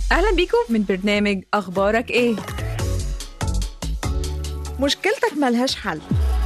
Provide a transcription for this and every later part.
أهلا بيكم من برنامج أخبارك إيه؟ مشكلتك ملهاش حل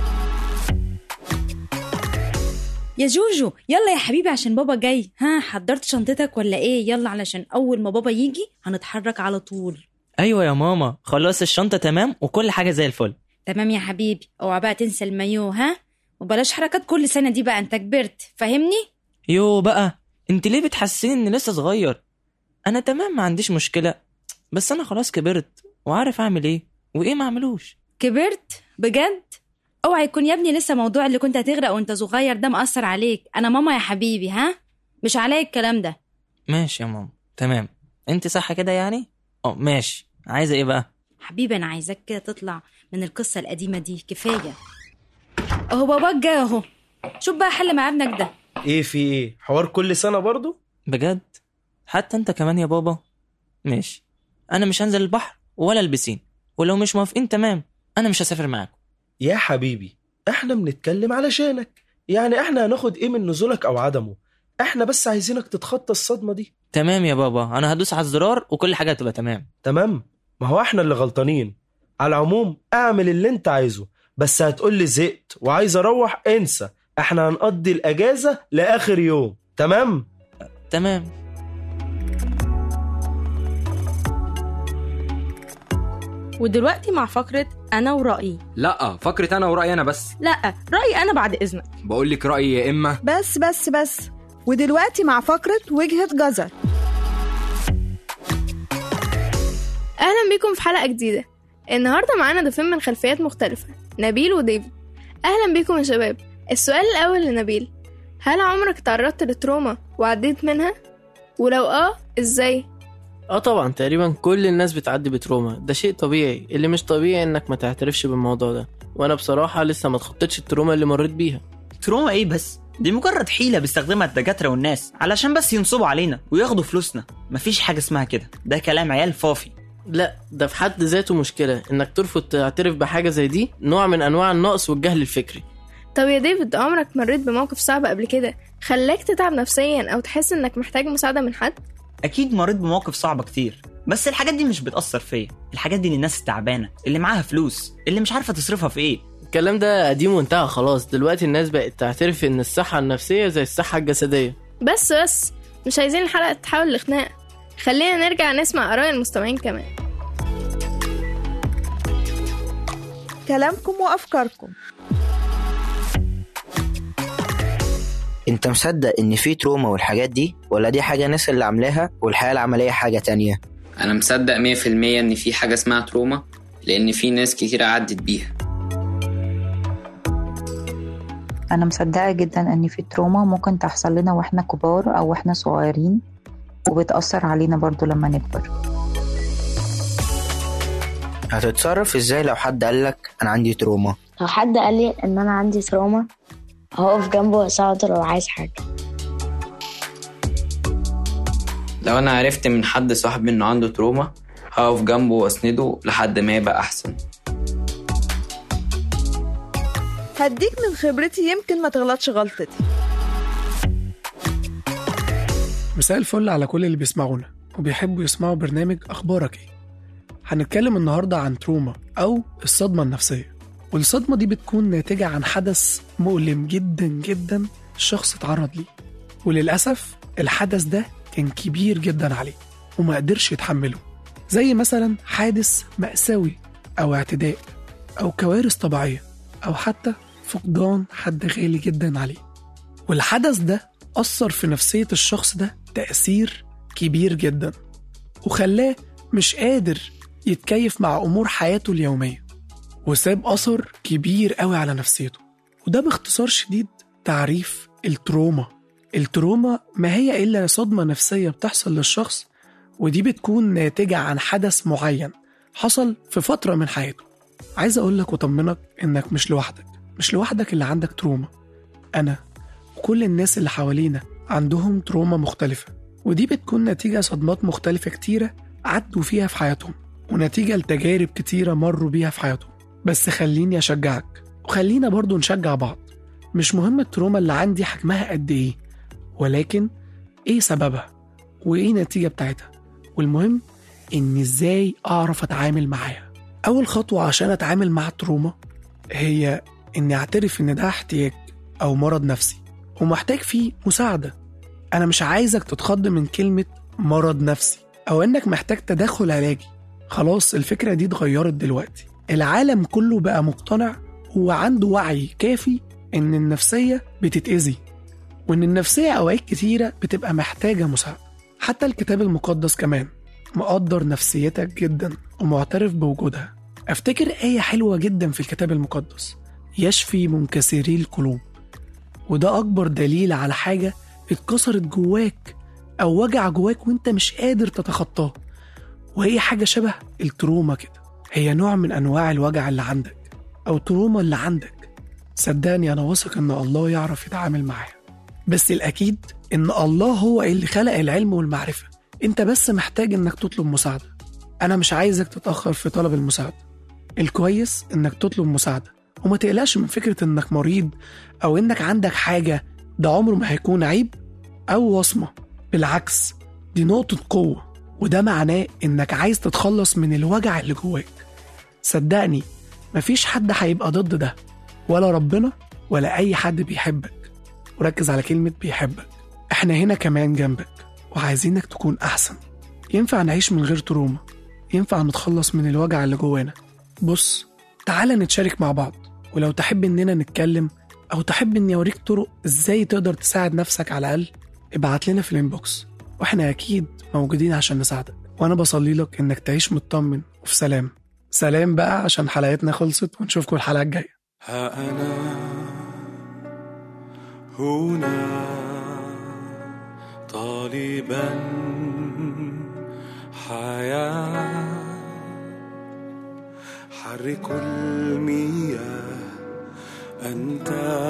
يا جوجو يلا يا حبيبي عشان بابا جاي ها حضرت شنطتك ولا ايه يلا علشان اول ما بابا يجي هنتحرك على طول ايوه يا ماما خلاص الشنطه تمام وكل حاجه زي الفل تمام يا حبيبي اوعى بقى تنسى المايو ها وبلاش حركات كل سنه دي بقى انت كبرت فاهمني يو بقى انت ليه بتحسسني اني لسه صغير انا تمام ما عنديش مشكله بس انا خلاص كبرت وعارف اعمل ايه وايه ما اعملوش كبرت بجد اوعى يكون يا ابني لسه موضوع اللي كنت هتغرق وانت صغير ده مأثر عليك انا ماما يا حبيبي ها مش عليا الكلام ده ماشي يا ماما تمام انت صح كده يعني اه ماشي عايزه ايه بقى حبيبي انا عايزاك كده تطلع من القصه القديمه دي كفايه اهو باباك جه اهو شوف بقى حل مع ابنك ده ايه في ايه حوار كل سنه برضو بجد حتى انت كمان يا بابا ماشي انا مش هنزل البحر ولا البسين ولو مش موافقين تمام انا مش هسافر معاكم يا حبيبي احنا بنتكلم علشانك يعني احنا هناخد ايه من نزولك او عدمه احنا بس عايزينك تتخطى الصدمه دي تمام يا بابا انا هدوس على الزرار وكل حاجه هتبقى تمام تمام ما هو احنا اللي غلطانين على العموم اعمل اللي انت عايزه بس هتقول لي زهقت وعايز اروح انسى احنا هنقضي الاجازه لاخر يوم تمام تمام ودلوقتي مع فقرة أنا ورأيي لا فكرة انا ورأيي انا بس لا رأيي أنا بعد إذنك بقول لك رأيي يا اما بس بس بس ودلوقتي مع فقرة وجهة جزر أهلا بيكم في حلقة جديدة النهاردة معانا ضيفين من خلفيات مختلفة نبيل وديفيد أهلا بيكم يا شباب السؤال الأول لنبيل هل عمرك تعرضت لتروما وعديت منها؟ ولو آه إزاي؟ اه طبعا تقريبا كل الناس بتعدي بتروما ده شيء طبيعي اللي مش طبيعي انك ما تعترفش بالموضوع ده وانا بصراحة لسه ما اتخطيتش التروما اللي مريت بيها تروما ايه بس دي مجرد حيلة بيستخدمها الدكاترة والناس علشان بس ينصبوا علينا وياخدوا فلوسنا مفيش حاجة اسمها كده ده كلام عيال فافي لا ده في حد ذاته مشكلة انك ترفض تعترف بحاجة زي دي نوع من انواع النقص والجهل الفكري طب يا ديفيد عمرك مريت بموقف صعب قبل كده خلاك تتعب نفسيا أو تحس إنك محتاج مساعدة من حد؟ اكيد مريت بمواقف صعبة كتير بس الحاجات دي مش بتأثر فيا الحاجات دي للناس التعبانة اللي معاها فلوس اللي مش عارفة تصرفها في ايه الكلام ده قديم وانتهى خلاص دلوقتي الناس بقت تعترف ان الصحة النفسية زي الصحة الجسدية بس بس مش عايزين الحلقة تتحول لخناقة خلينا نرجع نسمع آراء المستمعين كمان كلامكم وأفكاركم انت مصدق ان في تروما والحاجات دي ولا دي حاجة ناس اللي عاملاها والحياة العملية حاجة تانية أنا مصدق مية في المية إن في حاجة اسمها تروما لأن في ناس كتير عدت بيها أنا مصدقة جدا إن في تروما ممكن تحصل لنا وإحنا كبار أو وإحنا صغيرين وبتأثر علينا برضو لما نكبر هتتصرف ازاي لو حد قالك انا عندي تروما لو حد قال لي ان انا عندي تروما هقف جنبه واساعده لو عايز حاجه لو أنا عرفت من حد صاحبي إنه عنده تروما هقف جنبه وأسنده لحد ما يبقى أحسن هديك من خبرتي يمكن ما تغلطش غلطتي مساء الفل على كل اللي بيسمعونا وبيحبوا يسمعوا برنامج أخبارك إيه هنتكلم النهاردة عن تروما أو الصدمة النفسية والصدمة دي بتكون ناتجة عن حدث مؤلم جدا جدا الشخص اتعرض ليه وللأسف الحدث ده كان كبير جدا عليه وما قدرش يتحمله زي مثلا حادث مأساوي أو اعتداء أو كوارث طبيعية أو حتى فقدان حد غالي جدا عليه والحدث ده أثر في نفسية الشخص ده تأثير كبير جدا وخلاه مش قادر يتكيف مع أمور حياته اليومية وساب أثر كبير قوي على نفسيته وده باختصار شديد تعريف التروما التروما ما هي إلا صدمة نفسية بتحصل للشخص ودي بتكون ناتجة عن حدث معين حصل في فترة من حياته عايز أقولك وأطمنك إنك مش لوحدك مش لوحدك اللي عندك تروما أنا وكل الناس اللي حوالينا عندهم تروما مختلفة ودي بتكون نتيجة صدمات مختلفة كتيرة عدوا فيها في حياتهم ونتيجة لتجارب كتيرة مروا بيها في حياتهم بس خليني أشجعك وخلينا برضو نشجع بعض مش مهم التروما اللي عندي حجمها قد إيه ولكن إيه سببها وإيه النتيجة بتاعتها والمهم إن إزاي أعرف أتعامل معاها أول خطوة عشان أتعامل مع التروما هي إني أعترف إن ده احتياج أو مرض نفسي ومحتاج فيه مساعدة أنا مش عايزك تتخض من كلمة مرض نفسي أو إنك محتاج تدخل علاجي خلاص الفكرة دي اتغيرت دلوقتي العالم كله بقى مقتنع وعنده وعي كافي إن النفسية بتتأذي وإن النفسية أوقات كتيرة بتبقى محتاجة مساعدة حتى الكتاب المقدس كمان مقدر نفسيتك جدا ومعترف بوجودها أفتكر آية حلوة جدا في الكتاب المقدس يشفي منكسري القلوب وده أكبر دليل على حاجة اتكسرت جواك أو وجع جواك وانت مش قادر تتخطاه وهي حاجة شبه التروما كده هي نوع من أنواع الوجع اللي عندك أو التروما اللي عندك صدقني أنا واثق إن الله يعرف يتعامل معاها بس الأكيد إن الله هو اللي خلق العلم والمعرفة أنت بس محتاج إنك تطلب مساعدة أنا مش عايزك تتأخر في طلب المساعدة الكويس إنك تطلب مساعدة وما تقلقش من فكرة إنك مريض أو إنك عندك حاجة ده عمره ما هيكون عيب أو وصمة بالعكس دي نقطة قوة وده معناه إنك عايز تتخلص من الوجع اللي جواك صدقني مفيش حد هيبقى ضد ده ولا ربنا ولا أي حد بيحبك وركز على كلمة بيحبك احنا هنا كمان جنبك وعايزينك تكون أحسن ينفع نعيش من غير تروما ينفع نتخلص من الوجع اللي جوانا بص تعالى نتشارك مع بعض ولو تحب إننا نتكلم أو تحب إني أوريك طرق إزاي تقدر تساعد نفسك على الأقل ابعت لنا في الانبوكس واحنا أكيد موجودين عشان نساعدك وأنا بصلي لك إنك تعيش مطمن وفي سلام سلام بقى عشان حلقتنا خلصت ونشوفكم الحلقة الجاية ها أنا هنا طالبا حياة حرك المياه أنت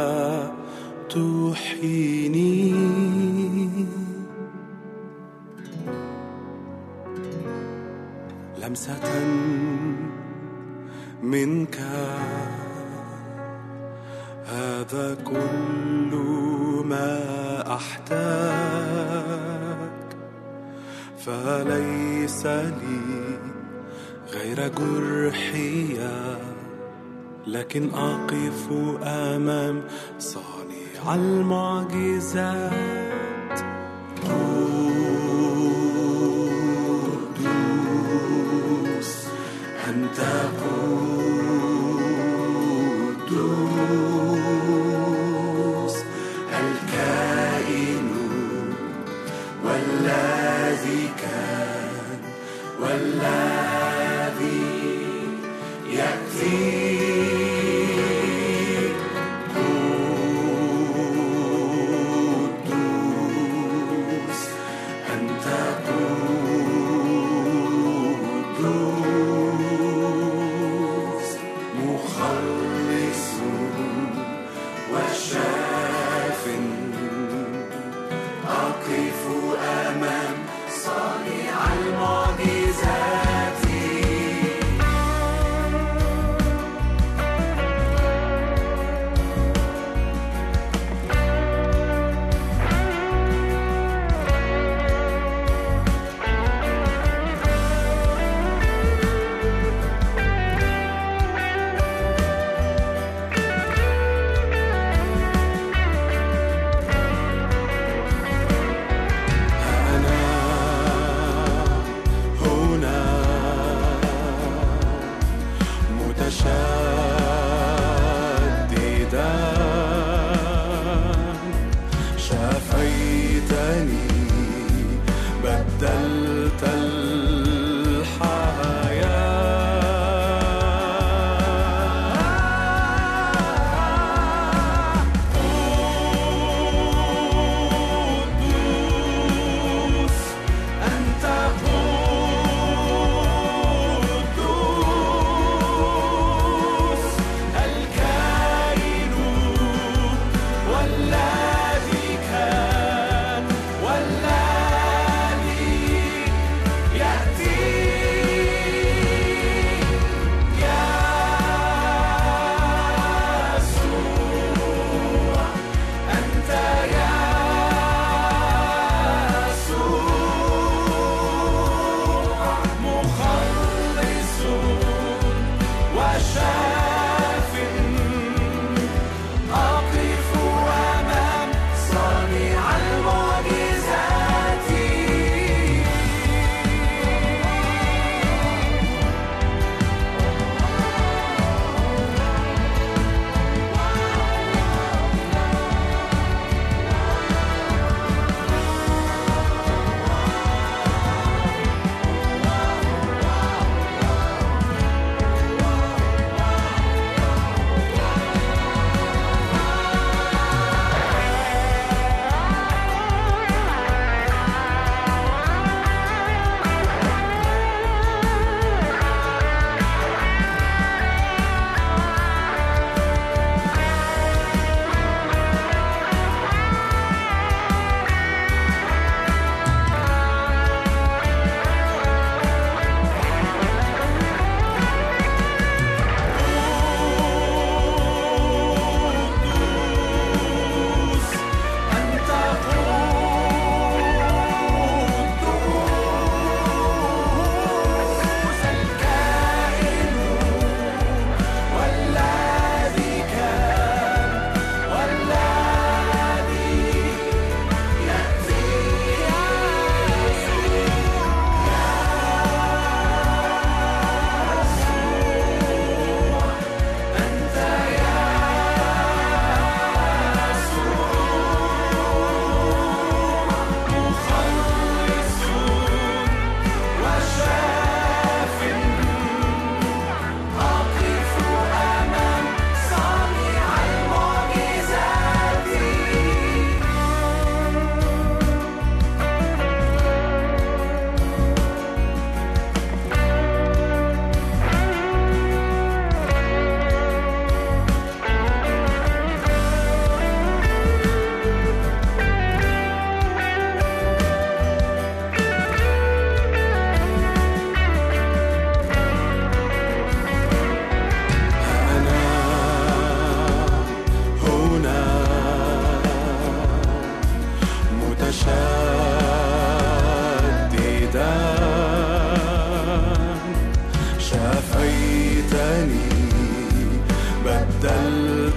تحييني لمسة منك هذا كل ما أحتاج فليس لي غير جرحي لكن أقف أمام صانع المعجزات قدوس أنت قدوس الكائن والذي كان والذي يأتي قدوس أنت قدوس مخلص وشاف أقف أمام صانع المعجزات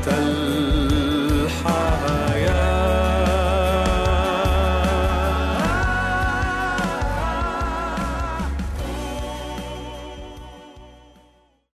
أنت